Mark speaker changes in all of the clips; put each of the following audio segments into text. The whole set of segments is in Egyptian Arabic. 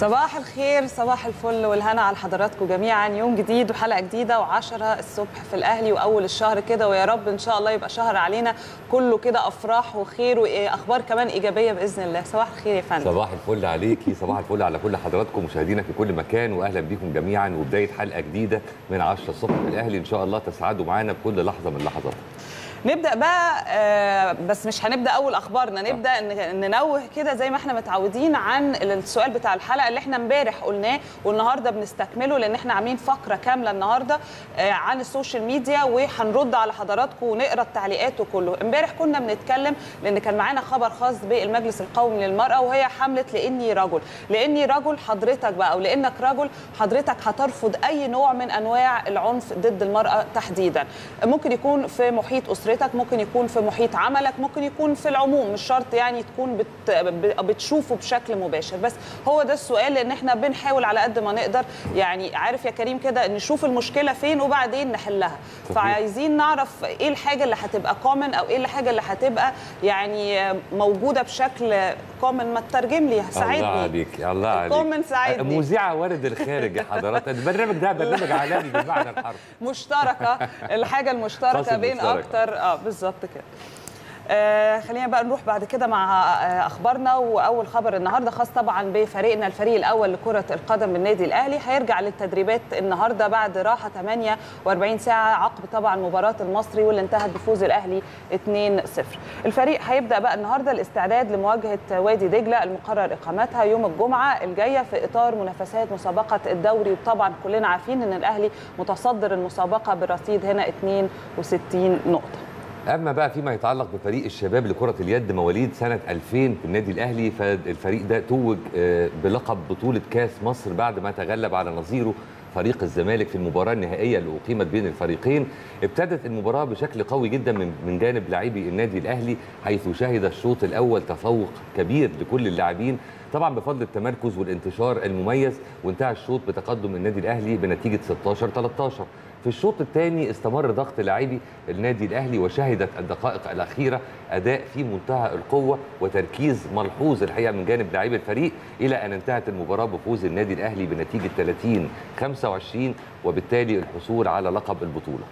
Speaker 1: صباح الخير صباح الفل والهنا على حضراتكم جميعا يوم جديد وحلقه جديده و10 الصبح في الاهلي واول الشهر كده ويا رب ان شاء الله يبقى شهر علينا كله كده افراح وخير واخبار كمان ايجابيه باذن الله صباح الخير يا فندم
Speaker 2: صباح الفل عليكي صباح الفل على كل حضراتكم مشاهدينا في كل مكان واهلا بيكم جميعا وبدايه حلقه جديده من 10 الصبح في الاهلي ان شاء الله تسعدوا معانا بكل لحظه من اللحظات
Speaker 1: نبدا بقى آه، بس مش هنبدا اول اخبارنا نبدا ان ننوه كده زي ما احنا متعودين عن السؤال بتاع الحلقه اللي احنا امبارح قلناه والنهارده بنستكمله لان احنا عاملين فقره كامله النهارده آه، عن السوشيال ميديا وهنرد على حضراتكم ونقرا التعليقات وكله امبارح كنا بنتكلم لان كان معانا خبر خاص بالمجلس القومي للمراه وهي حمله لاني رجل لاني رجل حضرتك بقى او لانك رجل حضرتك هترفض اي نوع من انواع العنف ضد المراه تحديدا ممكن يكون في محيط اسرتك ممكن يكون في محيط عملك ممكن يكون في العموم مش شرط يعني تكون بت بتشوفه بشكل مباشر بس هو ده السؤال لان احنا بنحاول على قد ما نقدر يعني عارف يا كريم كده نشوف المشكله فين وبعدين نحلها فعايزين نعرف ايه الحاجه اللي هتبقى كومن او ايه الحاجه اللي هتبقى يعني موجوده بشكل كومن ما تترجم لي ساعدني
Speaker 2: الله عليك الله عليك
Speaker 1: كومن ساعدني
Speaker 2: مذيعه وارد الخارج يا حضرات البرنامج ده برنامج عالمي بالمعنى الحرفي
Speaker 1: مشتركه الحاجه المشتركه
Speaker 2: فاصل
Speaker 1: بين
Speaker 2: مشترك.
Speaker 1: اكتر اه بالظبط كده آه خلينا بقى نروح بعد كده مع آه اخبارنا واول خبر النهارده خاص طبعا بفريقنا الفريق الاول لكره القدم بالنادي الاهلي هيرجع للتدريبات النهارده بعد راحه 48 ساعه عقب طبعا مباراه المصري واللي انتهت بفوز الاهلي 2-0 الفريق هيبدا بقى النهارده الاستعداد لمواجهه وادي دجله المقرر اقامتها يوم الجمعه الجايه في اطار منافسات مسابقه الدوري وطبعا كلنا عارفين ان الاهلي متصدر المسابقه برصيد هنا 62 نقطه
Speaker 2: اما بقى فيما يتعلق بفريق الشباب لكره اليد مواليد سنه 2000 في النادي الاهلي فالفريق ده توج آه، بلقب بطوله كاس مصر بعد ما تغلب على نظيره فريق الزمالك في المباراه النهائيه اللي اقيمت بين الفريقين ابتدت المباراه بشكل قوي جدا من من جانب لاعبي النادي الاهلي حيث شهد الشوط الاول تفوق كبير لكل اللاعبين طبعا بفضل التمركز والانتشار المميز وانتهى الشوط بتقدم النادي الاهلي بنتيجه 16 13 في الشوط الثاني استمر ضغط لاعبي النادي الاهلي وشهدت الدقائق الاخيره اداء في منتهى القوه وتركيز ملحوظ الحقيقه من جانب لاعبي الفريق الى ان انتهت المباراه بفوز النادي الاهلي بنتيجه 30 25 وبالتالي الحصول على لقب البطوله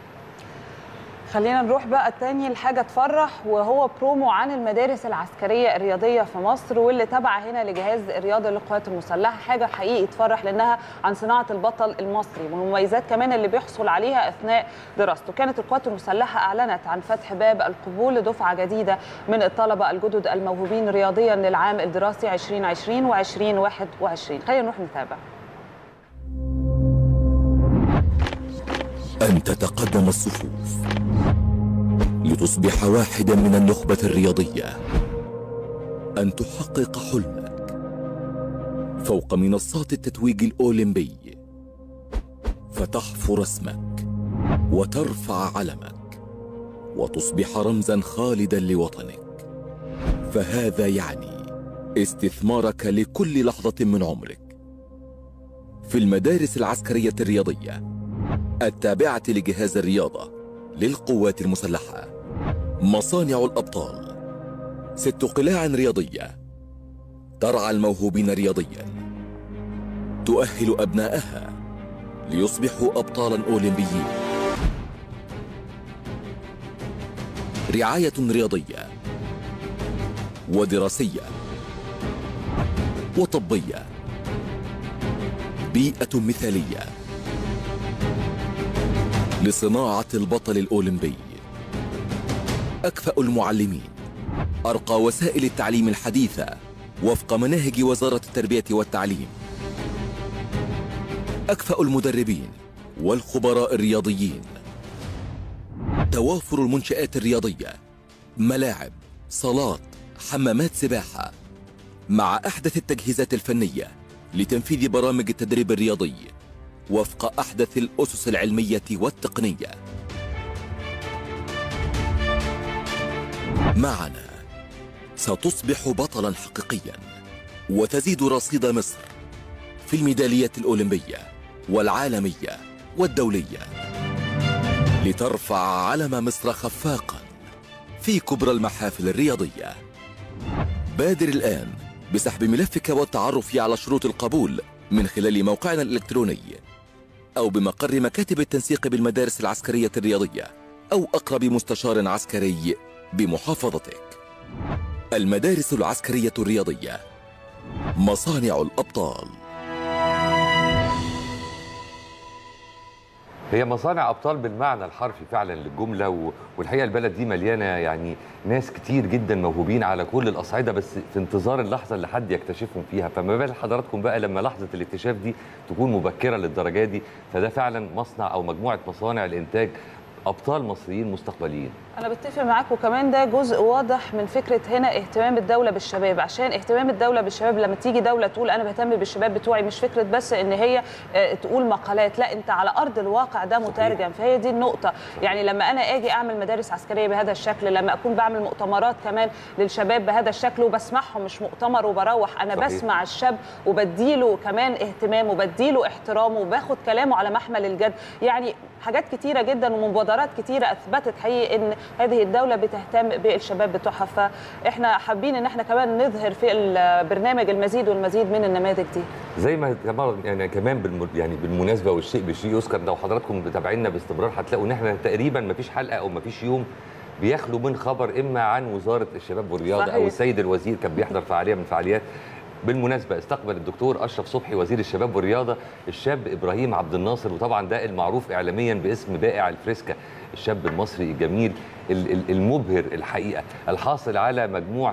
Speaker 1: خلينا نروح بقى تاني لحاجة تفرح وهو برومو عن المدارس العسكرية الرياضية في مصر واللي تابعة هنا لجهاز الرياضة للقوات المسلحة حاجة حقيقي تفرح لأنها عن صناعة البطل المصري والمميزات كمان اللي بيحصل عليها أثناء دراسته كانت القوات المسلحة أعلنت عن فتح باب القبول لدفعة جديدة من الطلبة الجدد الموهوبين رياضيا للعام الدراسي 2020 و2021 خلينا نروح نتابع
Speaker 3: أن تتقدم الصفوف لتصبح واحدا من النخبة الرياضية أن تحقق حلمك فوق منصات التتويج الأولمبي فتحفر اسمك وترفع علمك وتصبح رمزا خالدا لوطنك فهذا يعني استثمارك لكل لحظة من عمرك في المدارس العسكرية الرياضية التابعة لجهاز الرياضة للقوات المسلحة مصانع الأبطال ست قلاع رياضية ترعى الموهوبين رياضيا تؤهل أبناءها ليصبحوا أبطالا أولمبيين رعاية رياضية ودراسية وطبية بيئة مثالية لصناعة البطل الأولمبي أكفأ المعلمين أرقى وسائل التعليم الحديثة وفق مناهج وزارة التربية والتعليم أكفأ المدربين والخبراء الرياضيين توافر المنشآت الرياضية ملاعب صالات حمامات سباحة مع أحدث التجهيزات الفنية لتنفيذ برامج التدريب الرياضي وفق أحدث الأسس العلمية والتقنية معنا ستصبح بطلا حقيقيا وتزيد رصيد مصر في الميدالية الأولمبية والعالمية والدولية لترفع علم مصر خفاقا في كبرى المحافل الرياضية بادر الآن بسحب ملفك والتعرف على شروط القبول من خلال موقعنا الإلكتروني أو بمقر مكاتب التنسيق بالمدارس العسكرية الرياضية أو أقرب مستشار عسكري بمحافظتك المدارس العسكرية الرياضية مصانع الأبطال
Speaker 2: هي مصانع ابطال بالمعنى الحرفي فعلا للجمله و- والحقيقه البلد دي مليانه يعني ناس كتير جدا موهوبين على كل الاصعده بس في انتظار اللحظه اللي حد يكتشفهم فيها فما بال حضراتكم بقى لما لحظه الاكتشاف دي تكون مبكره للدرجه دي فده فعلا مصنع او مجموعه مصانع لانتاج ابطال مصريين مستقبليين
Speaker 1: انا بتفق معاك وكمان ده جزء واضح من فكره هنا اهتمام الدوله بالشباب عشان اهتمام الدوله بالشباب لما تيجي دوله تقول انا بهتم بالشباب بتوعي مش فكره بس ان هي آه، تقول مقالات لا انت على ارض الواقع ده مترجم فهي دي النقطه يعني لما انا اجي اعمل مدارس عسكريه بهذا الشكل لما اكون بعمل مؤتمرات كمان للشباب بهذا الشكل وبسمعهم مش مؤتمر وبروح انا
Speaker 2: صحيح.
Speaker 1: بسمع الشاب وبديله كمان اهتمام وبديله احترام وباخد كلامه على محمل الجد يعني حاجات كتيره جدا ومبادرات كتيره اثبتت حقيقي ان هذه الدوله بتهتم بالشباب بتوعها فاحنا حابين ان احنا كمان نظهر في البرنامج المزيد والمزيد من النماذج دي
Speaker 2: زي ما كمان يعني كمان بالم يعني بالمناسبه والشيء بالشيء يذكر لو حضراتكم متابعينا باستمرار هتلاقوا ان احنا تقريبا ما فيش حلقه او ما فيش يوم بيخلو من خبر اما عن وزاره الشباب والرياضه
Speaker 1: صحيح.
Speaker 2: او السيد الوزير كان بيحضر فعاليه من فعاليات بالمناسبه استقبل الدكتور اشرف صبحي وزير الشباب والرياضه الشاب ابراهيم عبد الناصر وطبعا ده المعروف اعلاميا باسم بائع الفريسكا الشاب المصري الجميل ال- ال- المبهر الحقيقه الحاصل على مجموع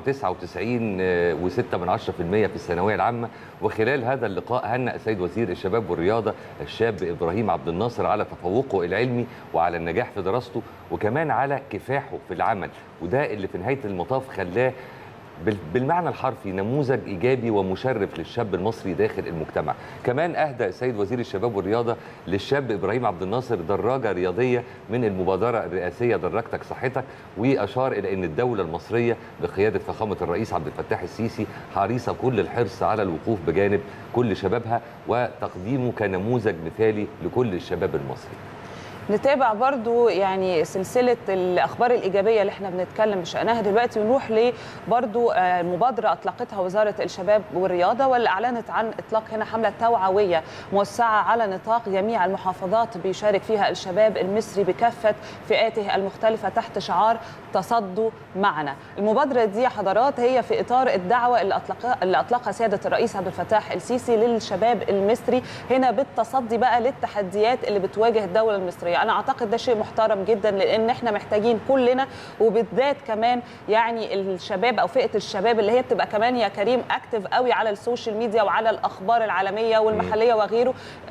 Speaker 2: 99 و6 من 10% في الثانويه العامه وخلال هذا اللقاء هنأ السيد وزير الشباب والرياضه الشاب ابراهيم عبد الناصر على تفوقه العلمي وعلى النجاح في دراسته وكمان على كفاحه في العمل وده اللي في نهايه المطاف خلاه بال- بالمعنى الحرفي نموذج ايجابي ومشرف للشاب المصري داخل المجتمع كمان اهدى السيد وزير الشباب والرياضه للشاب ابراهيم عبد الناصر دراجه رياضيه من المبادره الرئاسيه دراجتك صحتك واشار الى ان الدوله المصريه بقياده فخامه الرئيس عبد الفتاح السيسي حريصه كل الحرص على الوقوف بجانب كل شبابها وتقديمه كنموذج مثالي لكل الشباب المصري
Speaker 1: نتابع برضو يعني سلسلة الأخبار الإيجابية اللي احنا بنتكلم بشأنها دلوقتي ونروح لبرضو آه، مبادرة أطلقتها وزارة الشباب والرياضة واللي أعلنت عن إطلاق هنا حملة توعوية موسعة على نطاق جميع المحافظات بيشارك فيها الشباب المصري بكافة فئاته المختلفة تحت شعار تصدوا معنا المبادرة دي يا حضرات هي في إطار الدعوة اللي أطلقها, اللي أطلقها سيادة الرئيس عبد الفتاح السيسي للشباب المصري هنا بالتصدي بقى للتحديات اللي بتواجه الدولة المصرية أنا أعتقد ده شيء محترم جدا لأن احنا محتاجين كلنا وبالذات كمان يعني الشباب أو فئة الشباب اللي هي بتبقى كمان يا كريم أكتف قوي على السوشيال ميديا وعلى الأخبار العالمية والمحلية وغيره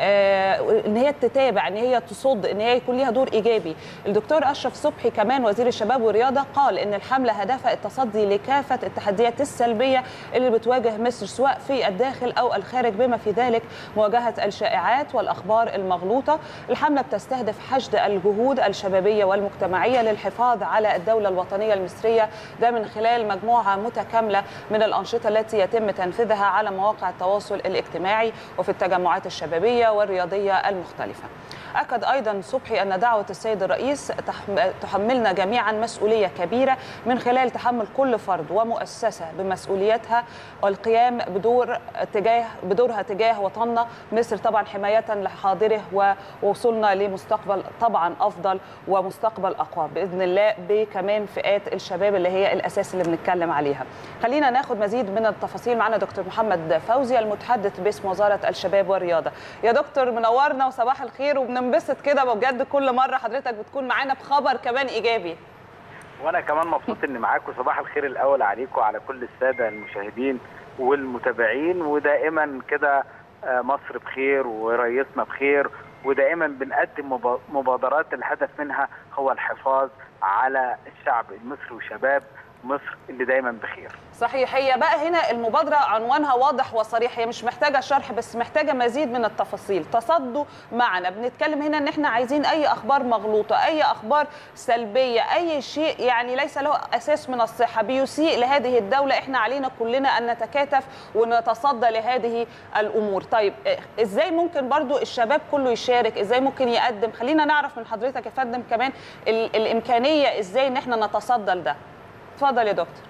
Speaker 1: آه إن هي تتابع إن هي تصد إن هي يكون ليها دور إيجابي الدكتور أشرف صبحي كمان وزير الشباب والرياضة قال إن الحملة هدفها التصدي لكافة التحديات السلبية اللي بتواجه مصر سواء في الداخل أو الخارج بما في ذلك مواجهة الشائعات والأخبار المغلوطة الحملة بتستهدف حشد الجهود الشبابية والمجتمعية للحفاظ على الدولة الوطنية المصرية ده من خلال مجموعة متكاملة من الأنشطة التي يتم تنفيذها على مواقع التواصل الاجتماعي وفي التجمعات الشبابية والرياضية المختلفة أكد أيضا صبحي أن دعوة السيد الرئيس تحم- تحملنا جميعا مسؤولية كبيرة من خلال تحمل كل فرد ومؤسسة بمسؤوليتها والقيام بدور تجاه بدورها تجاه وطننا مصر طبعا حماية لحاضره ووصولنا لمستقبل طبعا أفضل ومستقبل أقوى بإذن الله بكمان فئات الشباب اللي هي الأساس اللي بنتكلم عليها خلينا ناخد مزيد من التفاصيل معنا دكتور محمد فوزي المتحدث باسم وزارة الشباب والرياضة يا دكتور منورنا وصباح الخير وبننبسط كده بجد كل مرة حضرتك بتكون معانا بخبر كمان إيجابي
Speaker 4: وانا كمان مبسوط اني معاكم صباح الخير الاول عليكم وعلى كل الساده المشاهدين والمتابعين ودائما كده آه، مصر بخير ورئيسنا بخير ودائما بنقدم مبا- مبادرات الهدف منها هو الحفاظ على الشعب المصري وشباب مصر اللي دايما بخير
Speaker 1: صحيح هي بقى هنا المبادرة عنوانها واضح وصريح هي مش محتاجة شرح بس محتاجة مزيد من التفاصيل تصدوا معنا بنتكلم هنا ان احنا عايزين اي اخبار مغلوطة اي اخبار سلبية اي شيء يعني ليس له اساس من الصحة بيسيء لهذه الدولة احنا علينا كلنا ان نتكاتف ونتصدى لهذه الامور طيب إيه، ازاي ممكن برضو الشباب كله يشارك ازاي ممكن يقدم خلينا نعرف من حضرتك يا فندم كمان ال- الامكانية ازاي ان احنا نتصدى لده اتفضل يا دكتور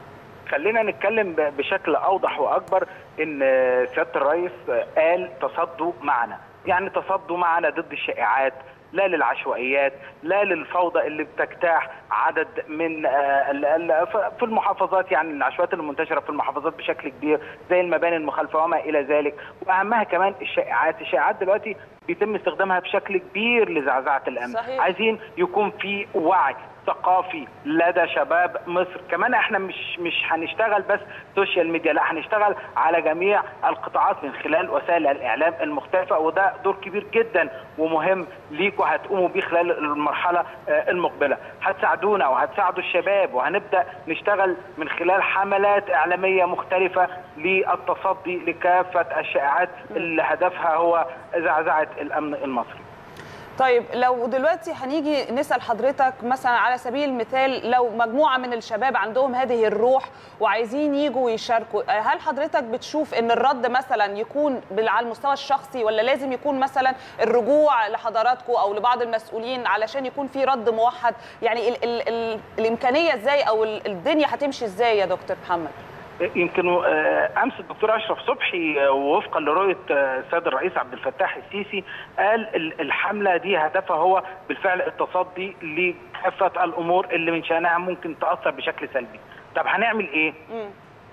Speaker 4: خلينا نتكلم ب- بشكل اوضح واكبر ان سياده الرئيس قال تصدوا معنا يعني تصدوا معنا ضد الشائعات لا للعشوائيات لا للفوضى اللي بتجتاح عدد من آه، ال- ال- ف- في المحافظات يعني العشوائيات المنتشره في المحافظات بشكل كبير زي المباني المخالفه وما الى ذلك واهمها كمان الشائعات الشائعات دلوقتي بيتم استخدامها بشكل كبير لزعزعه الامن
Speaker 1: صحيح.
Speaker 4: عايزين يكون في وعي ثقافي لدى شباب مصر كمان احنا مش مش هنشتغل بس سوشيال ميديا لا هنشتغل على جميع القطاعات من خلال وسائل الاعلام المختلفه وده دور كبير جدا ومهم ليكوا هتقوموا بيه خلال المرحله آه، المقبله هتساعدونا وهتساعدوا الشباب وهنبدا نشتغل من خلال حملات اعلاميه مختلفه للتصدي لكافه الشائعات اللي هدفها هو زعزعه الامن المصري
Speaker 1: طيب لو دلوقتي هنيجي نسال حضرتك مثلا على سبيل المثال لو مجموعه من الشباب عندهم هذه الروح وعايزين يجوا يشاركوا آه، هل حضرتك بتشوف ان الرد مثلا يكون بال- على المستوى الشخصي ولا لازم يكون مثلا الرجوع لحضراتكم او لبعض المسؤولين علشان يكون في رد موحد يعني ال ال ال الامكانيه ازاي او ال- الدنيا هتمشي ازاي يا دكتور محمد
Speaker 4: يمكن آه، امس الدكتور اشرف صبحي آه، ووفقا لرؤيه آه، السيد الرئيس عبد الفتاح السيسي قال ال- الحمله دي هدفها هو بالفعل التصدي لكافه الامور اللي من شانها ممكن تاثر بشكل سلبي. طب هنعمل ايه؟
Speaker 1: مم.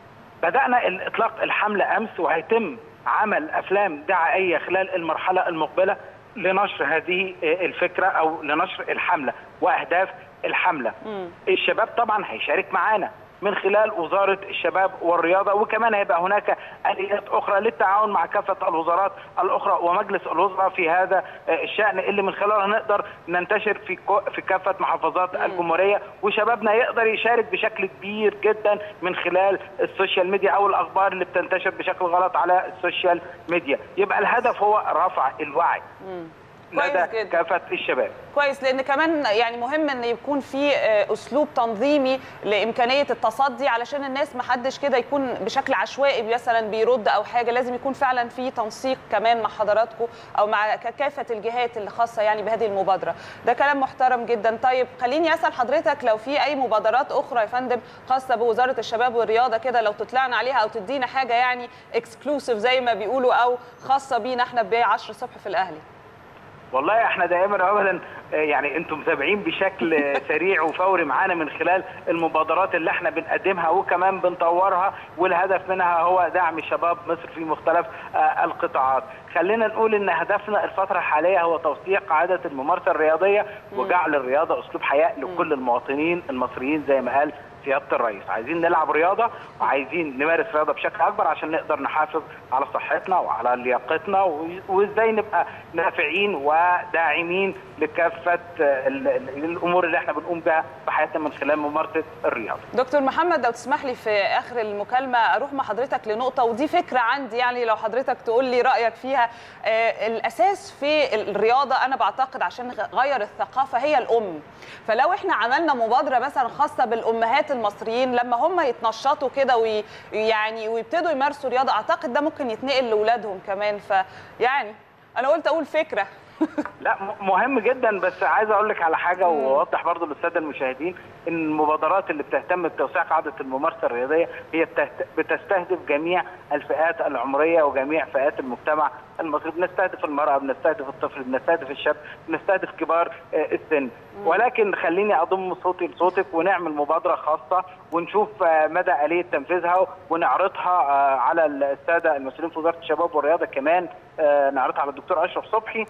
Speaker 4: بدانا ال- اطلاق الحمله امس وهيتم عمل افلام دعائيه خلال المرحله المقبله لنشر هذه آه، الفكره او لنشر الحمله واهداف الحمله.
Speaker 1: مم.
Speaker 4: الشباب طبعا هيشارك معانا من خلال وزاره الشباب والرياضه وكمان هيبقى هناك اليات اخرى للتعاون مع كافه الوزارات الاخرى ومجلس الوزراء في هذا آه، الشان اللي من خلاله نقدر ننتشر في كو- في كافه محافظات الجمهوريه وشبابنا يقدر يشارك بشكل كبير جدا من خلال السوشيال ميديا او الاخبار اللي بتنتشر بشكل غلط على السوشيال ميديا يبقى الهدف هو رفع الوعي
Speaker 1: كويس
Speaker 4: لدى
Speaker 1: جدا.
Speaker 4: كافه الشباب
Speaker 1: كويس لان كمان يعني مهم ان يكون في آه، اسلوب تنظيمي لامكانيه التصدي علشان الناس ما حدش كده يكون بشكل عشوائي مثلا بيرد او حاجه لازم يكون فعلا في تنسيق كمان مع حضراتكم او مع ك- كافه الجهات اللي خاصه يعني بهذه المبادره ده كلام محترم جدا طيب خليني اسال حضرتك لو في اي مبادرات اخرى يا فندم خاصه بوزاره الشباب والرياضه كده لو تطلعنا عليها او تدينا حاجه يعني اكسكلوسيف زي ما بيقولوا او خاصه بينا احنا ب 10 الصبح في الاهلي
Speaker 4: والله احنا دائما ابدا آه، يعني انتم متابعين بشكل آه، سريع وفوري معانا من خلال المبادرات اللي احنا بنقدمها وكمان بنطورها والهدف منها هو دعم شباب مصر في مختلف آه، القطاعات. خلينا نقول ان هدفنا الفتره الحاليه هو توثيق قاعده الممارسه الرياضيه وجعل الرياضه اسلوب حياه لكل المواطنين المصريين زي ما قال سياده الرئيس عايزين نلعب رياضه وعايزين نمارس رياضه بشكل اكبر عشان نقدر نحافظ على صحتنا وعلى لياقتنا و- وازاي نبقى نافعين وداعمين لكافه ال- ال- الامور اللي احنا بنقوم بها في حياتنا من خلال ممارسه الرياضه.
Speaker 1: دكتور محمد لو تسمح لي في اخر المكالمه اروح مع حضرتك لنقطه ودي فكره عندي يعني لو حضرتك تقول لي رايك فيها آه الاساس في الرياضه انا بعتقد عشان نغير الثقافه هي الام فلو احنا عملنا مبادره مثلا خاصه بالامهات المصريين لما هم يتنشطوا كده ويعني ويبتدوا يمارسوا رياضه اعتقد ده ممكن يتنقل لاولادهم كمان فيعني انا قلت اقول فكره
Speaker 4: لا م- مهم جدا بس عايز اقول لك على حاجه واوضح برضو للساده المشاهدين ان المبادرات اللي بتهتم بتوسيع قاعده الممارسه الرياضيه هي بتهت- بتستهدف جميع الفئات العمريه وجميع فئات المجتمع المصري بنستهدف المراه بنستهدف الطفل بنستهدف الشاب بنستهدف كبار آه، السن ولكن خليني اضم صوتي لصوتك ونعمل مبادره خاصه ونشوف آه، مدى اليه تنفيذها ونعرضها آه، على الساده المسؤولين في وزاره الشباب والرياضه كمان آه، نعرضها على الدكتور اشرف صبحي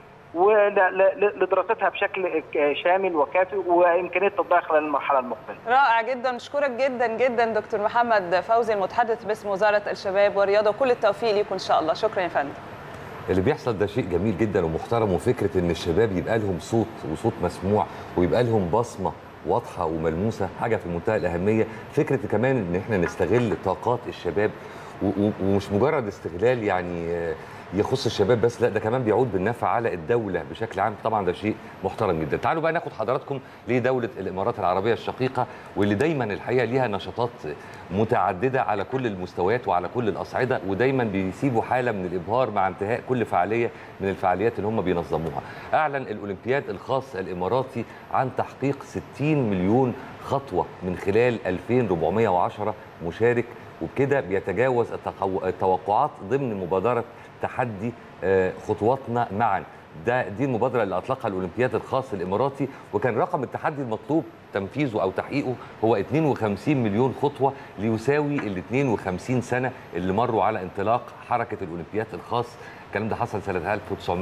Speaker 4: ولدراستها بشكل ك- شامل وكافي وامكانيه تطبيقها خلال المرحله المقبله.
Speaker 1: رائع جدا نشكرك جدا جدا دكتور محمد فوزي المتحدث باسم وزاره الشباب والرياضه وكل التوفيق ليكم ان شاء الله شكرا يا فندم
Speaker 2: اللي بيحصل ده شيء جميل جدا ومحترم وفكره ان الشباب يبقى لهم صوت وصوت مسموع ويبقى لهم بصمه واضحه وملموسه حاجه في منتهى الاهميه فكره كمان ان احنا نستغل طاقات الشباب و- و- ومش مجرد استغلال يعني آه، يخص الشباب بس لا ده كمان بيعود بالنفع على الدوله بشكل عام طبعا ده شيء محترم جدا تعالوا بقى ناخد حضراتكم لدوله الامارات العربيه الشقيقه واللي دايما الحقيقه ليها نشاطات متعدده على كل المستويات وعلى كل الاصعده ودايما بيسيبوا حاله من الابهار مع انتهاء كل فعاليه من الفعاليات اللي هم بينظموها اعلن الاولمبياد الخاص الاماراتي عن تحقيق 60 مليون خطوه من خلال 2410 مشارك وبكده بيتجاوز التقو- التوقعات ضمن مبادره تحدي آه، خطواتنا معا ده دي المبادره اللي اطلقها الاولمبياد الخاص الاماراتي وكان رقم التحدي المطلوب تنفيذه او تحقيقه هو 52 مليون خطوه ليساوي ال 52 سنه اللي مروا على انطلاق حركه الاولمبياد الخاص الكلام ده حصل سنه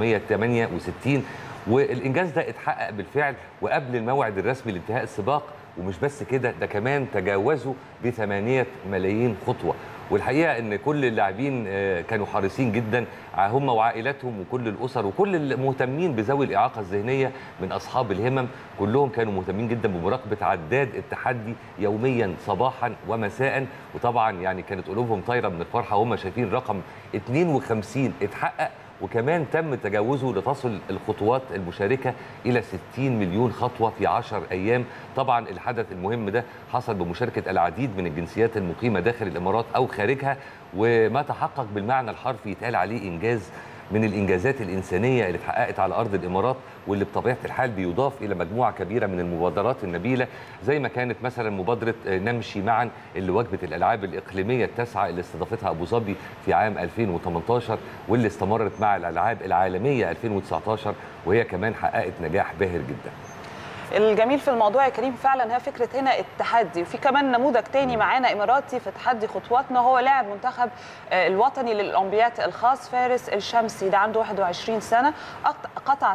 Speaker 2: 1968 والانجاز ده اتحقق بالفعل وقبل الموعد الرسمي لانتهاء السباق ومش بس كده ده كمان تجاوزوا بثمانية ملايين خطوة والحقيقة ان كل اللاعبين آه، كانوا حريصين جدا هم وعائلاتهم وكل الاسر وكل المهتمين بذوي الاعاقة الذهنية من اصحاب الهمم كلهم كانوا مهتمين جدا بمراقبة عداد التحدي يوميا صباحا ومساء وطبعا يعني كانت قلوبهم طايرة من الفرحة وهم شايفين رقم 52 اتحقق وكمان تم تجاوزه لتصل الخطوات المشاركة إلى 60 مليون خطوة في 10 أيام طبعا الحدث المهم ده حصل بمشاركة العديد من الجنسيات المقيمة داخل الإمارات أو خارجها وما تحقق بالمعنى الحرفي يتقال عليه إنجاز من الانجازات الانسانيه اللي اتحققت على ارض الامارات واللي بطبيعه الحال بيضاف الى مجموعه كبيره من المبادرات النبيله زي ما كانت مثلا مبادره آه، نمشي معا اللي واجبت الالعاب الاقليميه التاسعه اللي استضافتها ابو ظبي في عام 2018 واللي استمرت مع الالعاب العالميه 2019 وهي كمان حققت نجاح باهر جدا.
Speaker 1: الجميل في الموضوع يا كريم فعلا هي فكره هنا التحدي وفي كمان نموذج تاني معانا اماراتي في تحدي خطواتنا هو لاعب منتخب آه، الوطني للاولمبياد الخاص فارس الشمسي ده عنده 21 سنه قط- قطع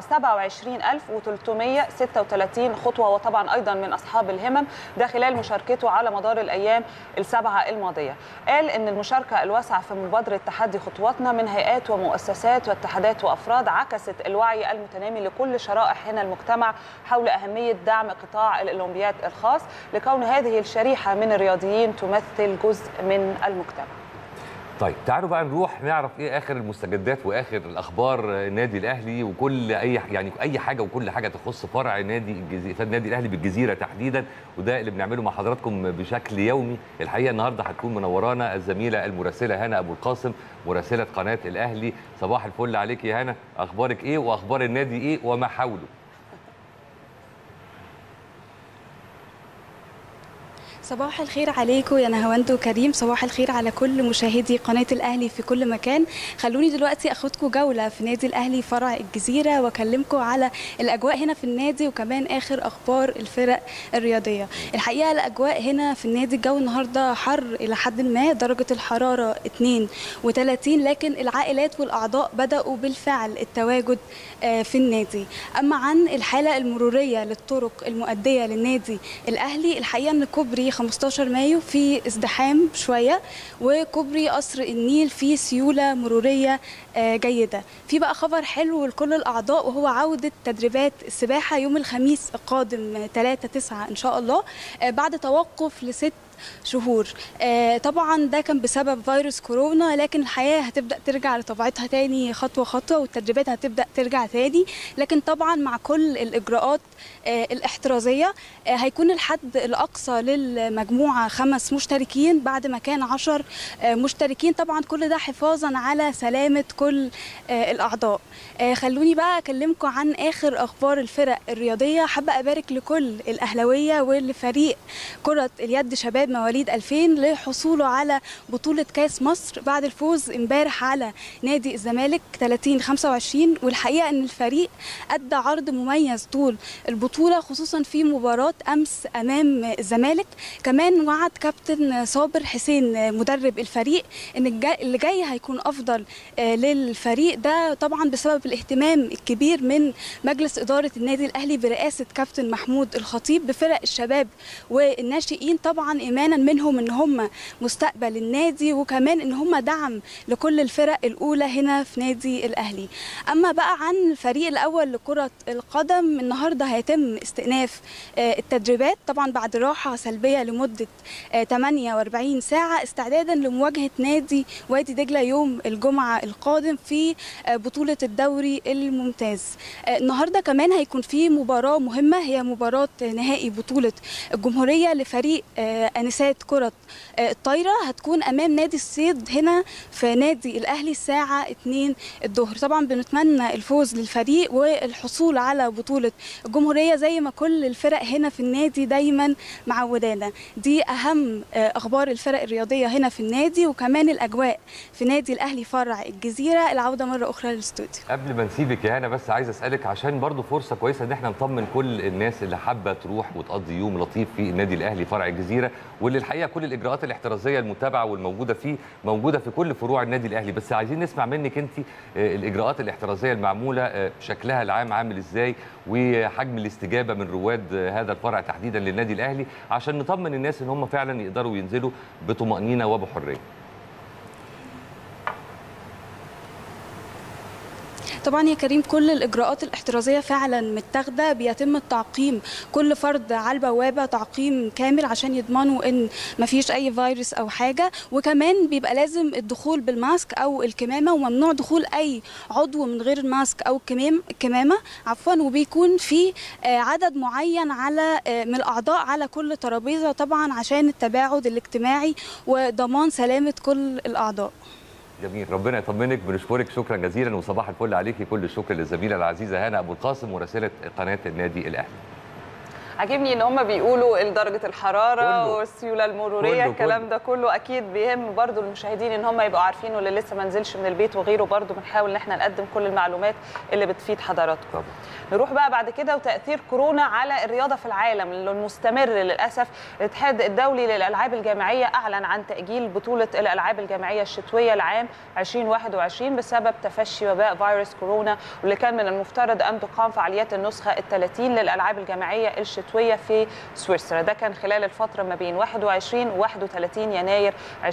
Speaker 1: 27336 خطوه وطبعا ايضا من اصحاب الهمم ده خلال مشاركته على مدار الايام السبعه الماضيه قال ان المشاركه الواسعه في مبادره تحدي خطواتنا من هيئات ومؤسسات واتحادات وافراد عكست الوعي المتنامي لكل شرائح هنا المجتمع حول اهميه دعم قطاع الاولمبياد الخاص لكون هذه الشريحه من الرياضيين تمثل جزء من المجتمع
Speaker 2: طيب تعالوا بقى نروح نعرف ايه اخر المستجدات واخر الاخبار النادي الاهلي وكل اي يعني اي حاجه وكل حاجه تخص فرع نادي الجزيره النادي الاهلي بالجزيره تحديدا وده اللي بنعمله مع حضراتكم بشكل يومي الحقيقه النهارده هتكون منورانا الزميله المراسله هنا ابو القاسم مراسله قناه الاهلي صباح الفل عليك يا هنا اخبارك ايه واخبار النادي ايه وما حوله
Speaker 5: صباح الخير عليكم يا نهاوند وكريم صباح الخير على كل مشاهدي قناة الأهلي في كل مكان خلوني دلوقتي أخدكم جولة في نادي الأهلي فرع الجزيرة وأكلمكم على الأجواء هنا في النادي وكمان آخر أخبار الفرق الرياضية الحقيقة الأجواء هنا في النادي الجو النهاردة حر إلى حد ما درجة الحرارة 32 لكن العائلات والأعضاء بدأوا بالفعل التواجد آه، في النادي أما عن الحالة المرورية للطرق المؤدية للنادي الأهلي الحقيقة أن كوبري 15 مايو في ازدحام شوية وكوبري قصر النيل فيه سيولة مرورية آه، جيدة في بقى خبر حلو لكل الأعضاء وهو عودة تدريبات السباحة يوم الخميس القادم 3 9 إن شاء الله آه، بعد توقف لست شهور آه طبعا ده كان بسبب فيروس كورونا لكن الحياه هتبدا ترجع لطبيعتها تاني خطوه خطوه والتدريبات هتبدا ترجع تاني لكن طبعا مع كل الاجراءات آه الاحترازيه آه هيكون الحد الاقصى للمجموعه خمس مشتركين بعد ما كان عشر آه مشتركين طبعا كل ده حفاظا على سلامه كل آه الاعضاء آه خلوني بقى اكلمكم عن اخر اخبار الفرق الرياضيه حابه ابارك لكل الاهلاويه ولفريق كره اليد شباب مواليد 2000 لحصوله على بطوله كاس مصر بعد الفوز امبارح على نادي الزمالك 30 25 والحقيقه ان الفريق ادى عرض مميز طول البطوله خصوصا في مباراه امس امام الزمالك كمان وعد كابتن صابر حسين مدرب الفريق ان الجاي اللي جاي هيكون افضل آه، للفريق ده طبعا بسبب الاهتمام الكبير من مجلس اداره النادي الاهلي برئاسه كابتن محمود الخطيب بفرق الشباب والناشئين طبعا ايمانا منهم ان هم مستقبل النادي وكمان ان هم دعم لكل الفرق الاولى هنا في نادي الاهلي اما بقى عن الفريق الاول لكره القدم النهارده هيتم استئناف آه، التدريبات طبعا بعد راحه سلبيه لمده آه، 48 ساعه استعدادا لمواجهه نادي وادي دجله يوم الجمعه القادم في آه، بطوله الدوري الممتاز آه، النهارده كمان هيكون في مباراه مهمه هي مباراه نهائي بطوله الجمهوريه لفريق آه، انسات كره آه، الطايره هتكون امام نادي الصيد هنا في نادي الاهلي الساعه 2 الظهر طبعا بنتمنى الفوز للفريق والحصول على بطوله الجمهوريه زي ما كل الفرق هنا في النادي دايما معودانا دي اهم آه، اخبار الفرق الرياضيه هنا في النادي وكمان الاجواء في نادي الاهلي فرع الجزيره العوده مره اخرى للاستوديو
Speaker 2: قبل ما نسيبك يا هنا بس عايز اسالك عشان برضو فرصه كويسه ان احنا نطمن كل الناس اللي حابه تروح وتقضي يوم لطيف في النادي الاهلي فرع الجزيره واللي الحقيقه كل الاجراءات الاحترازيه المتبعه والموجوده فيه موجوده في كل فروع النادي الاهلي بس عايزين نسمع منك انت آه، الاجراءات الاحترازيه المعموله آه، شكلها العام عامل ازاي وحجم الاستجابه من رواد آه، هذا الفرع تحديدا للنادي الاهلي عشان نطمن الناس ان هم فعلا يقدروا ينزلوا بطمانينه وبحريه
Speaker 5: طبعا يا كريم كل الاجراءات الاحترازيه فعلا متاخده بيتم التعقيم كل فرد على البوابه تعقيم كامل عشان يضمنوا ان مفيش اي فيروس او حاجه وكمان بيبقى لازم الدخول بالماسك او الكمامه وممنوع دخول اي عضو من غير الماسك او الكمام الكمامه عفوا وبيكون في آه، عدد معين على آه، من الاعضاء على كل ترابيزه طبعا عشان التباعد الاجتماعي وضمان سلامه كل الاعضاء
Speaker 2: جميل ربنا يطمنك بنشكرك شكرا جزيلا وصباح الفل عليكي كل الشكر للزميله العزيزه هنا ابو القاسم مراسله قناه النادي الاهلي
Speaker 1: عاجبني ان هم بيقولوا درجه الحراره
Speaker 2: كله.
Speaker 1: والسيوله المروريه
Speaker 2: كله،
Speaker 1: الكلام
Speaker 2: كله.
Speaker 1: ده كله اكيد بيهم برضو المشاهدين ان هم يبقوا عارفين واللي لسه ما نزلش من البيت وغيره برضو بنحاول ان احنا نقدم كل المعلومات اللي بتفيد حضراتكم
Speaker 2: طبعا
Speaker 1: نروح بقى بعد كده وتاثير كورونا على الرياضه في العالم اللي المستمر للاسف الاتحاد الدولي للالعاب الجامعيه اعلن عن تاجيل بطوله الالعاب الجامعيه الشتويه لعام 2021 بسبب تفشي وباء فيروس كورونا واللي كان من المفترض ان تقام فعاليات النسخه ال 30 للالعاب الجامعيه الشتويه في سويسرا ده كان خلال الفتره ما بين 21 و 31 يناير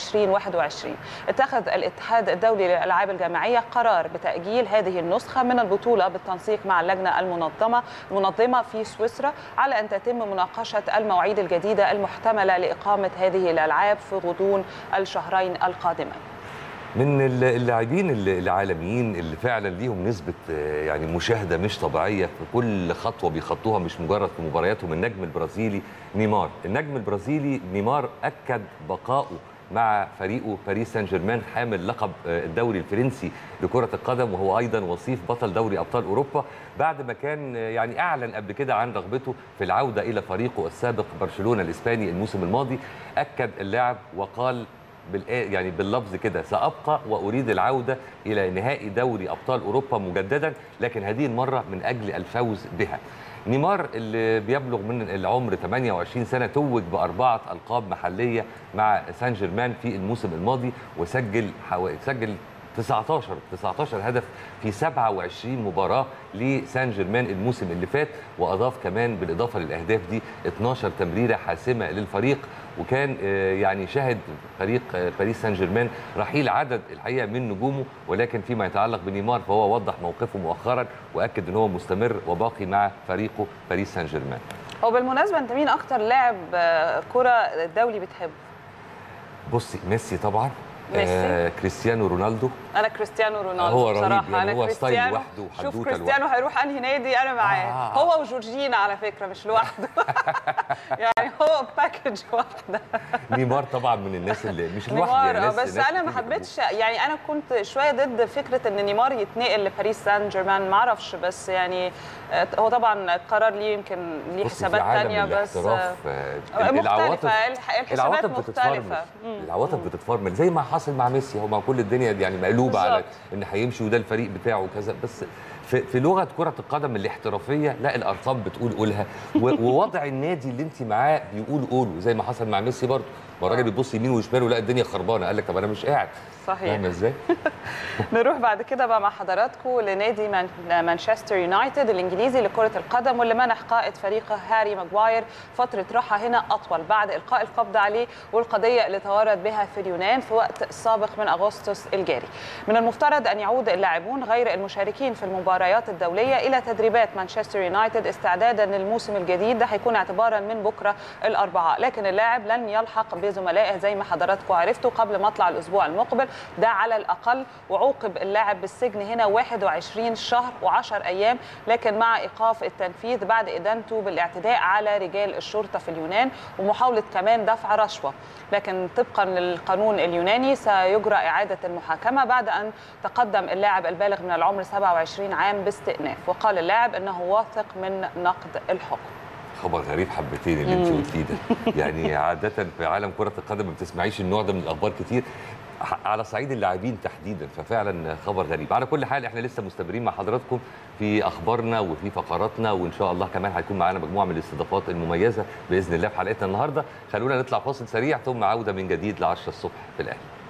Speaker 1: 2021 اتخذ الاتحاد الدولي للالعاب الجامعيه قرار بتاجيل هذه النسخه من البطوله بالتنسيق مع اللجنه المنظمه المنظمه في سويسرا على ان تتم مناقشه المواعيد الجديده المحتمله لاقامه هذه الالعاب في غضون الشهرين القادمين
Speaker 2: من ال- اللاعبين ال- العالميين اللي فعلا ليهم نسبه آه، يعني مشاهده مش طبيعيه في كل خطوه بيخطوها مش مجرد في مبارياتهم النجم البرازيلي نيمار النجم البرازيلي نيمار اكد بقائه مع فريقه باريس سان جيرمان حامل لقب آه، الدوري الفرنسي لكره القدم وهو ايضا وصيف بطل دوري ابطال اوروبا بعد ما كان آه، يعني اعلن قبل كده عن رغبته في العوده الى فريقه السابق برشلونه الاسباني الموسم الماضي اكد اللاعب وقال بالآ- يعني باللفظ كده سابقى واريد العوده الى نهائي دوري ابطال اوروبا مجددا لكن هذه المره من اجل الفوز بها. نيمار اللي بيبلغ من العمر 28 سنه توج باربعه القاب محليه مع سان جيرمان في الموسم الماضي وسجل حو... سجل 19 19 هدف في 27 مباراه لسان جيرمان الموسم اللي فات واضاف كمان بالاضافه للاهداف دي 12 تمريره حاسمه للفريق وكان آه، يعني شهد فريق آه، باريس سان جيرمان رحيل عدد الحقيقه من نجومه ولكن فيما يتعلق بنيمار فهو وضح موقفه مؤخرا واكد ان هو مستمر وباقي مع فريقه باريس سان جيرمان
Speaker 1: هو بالمناسبه انت مين اكتر لاعب آه، كره دولي بتحبه
Speaker 2: بصي ميسي طبعا
Speaker 1: ميسي.
Speaker 2: آه كريستيانو رونالدو
Speaker 1: انا كريستيانو رونالدو
Speaker 2: هو رهيب
Speaker 1: بصراحه
Speaker 2: يعني
Speaker 1: انا
Speaker 2: هو ستايل
Speaker 1: كريستيانو
Speaker 2: لوحده
Speaker 1: شوف
Speaker 2: وحدوتة
Speaker 1: كريستيانو هيروح انهي نادي انا معاه
Speaker 2: آه.
Speaker 1: هو وجورجينا على فكره مش لوحده يعني هو باكج واحده
Speaker 2: نيمار طبعا من الناس اللي مش لوحده
Speaker 1: نيمار
Speaker 2: يعني
Speaker 1: آه،
Speaker 2: ناس
Speaker 1: بس
Speaker 2: ناس
Speaker 1: انا ما
Speaker 2: كتير
Speaker 1: حبيتش يعني انا كنت شويه ضد فكره ان نيمار يتنقل لباريس سان جيرمان ما اعرفش بس يعني آه، هو طبعا القرار ليه يمكن ليه
Speaker 2: بصي، في
Speaker 1: حسابات
Speaker 2: عالم
Speaker 1: تانية بس آه،
Speaker 2: الاحتراف، آه،
Speaker 1: مختلفة الح- الحسابات
Speaker 2: العواطف
Speaker 1: مختلفة
Speaker 2: بتتفرمل
Speaker 1: مم.
Speaker 2: العواطف بتتفرمل زي ما حصل مع ميسي هو مع كل الدنيا يعني مقلوبه على
Speaker 1: بالظبط.
Speaker 2: ان هيمشي وده الفريق بتاعه وكذا بس في, في لغه كره القدم الاحترافيه لا الارقام بتقول قولها و- ووضع النادي اللي انت معاه بيقول قوله زي ما حصل مع ميسي برضه ما الراجل بيبص يمين وشمال ولا الدنيا خربانه قال لك طب انا مش قاعد
Speaker 1: صحيح
Speaker 2: فاهمه ازاي؟
Speaker 1: نروح بعد كده بقى مع حضراتكم لنادي مان- مانشستر يونايتد الانجليزي لكره القدم واللي منح قائد فريقه هاري ماجواير فتره راحه هنا اطول بعد القاء القبض عليه والقضيه اللي توارد بها في اليونان في وقت سابق من اغسطس الجاري. من المفترض ان يعود اللاعبون غير المشاركين في المباريات الدوليه الى تدريبات مانشستر يونايتد استعدادا للموسم الجديد ده هيكون اعتبارا من بكره الاربعاء لكن اللاعب لن يلحق بزملائه زي ما حضراتكم عرفتوا قبل مطلع الاسبوع المقبل ده على الاقل وعوقب اللاعب بالسجن هنا 21 شهر و10 ايام لكن مع ايقاف التنفيذ بعد ادانته بالاعتداء على رجال الشرطه في اليونان ومحاوله كمان دفع رشوه لكن طبقا للقانون اليوناني سيجرى اعاده المحاكمه بعد ان تقدم اللاعب البالغ من العمر 27 عام باستئناف وقال اللاعب انه واثق من نقد الحكم
Speaker 2: خبر غريب حبتين اللي انت قلتيه ده يعني عاده في عالم كره القدم ما بتسمعيش النوع ده من الاخبار كتير ح- على صعيد اللاعبين تحديدا ففعلا خبر غريب على كل حال احنا لسه مستمرين مع حضراتكم في اخبارنا وفي فقراتنا وان شاء الله كمان هيكون معانا مجموعه من الاستضافات المميزه باذن الله في حلقتنا النهارده خلونا نطلع فاصل سريع ثم عوده من جديد ل 10 الصبح في الاهلي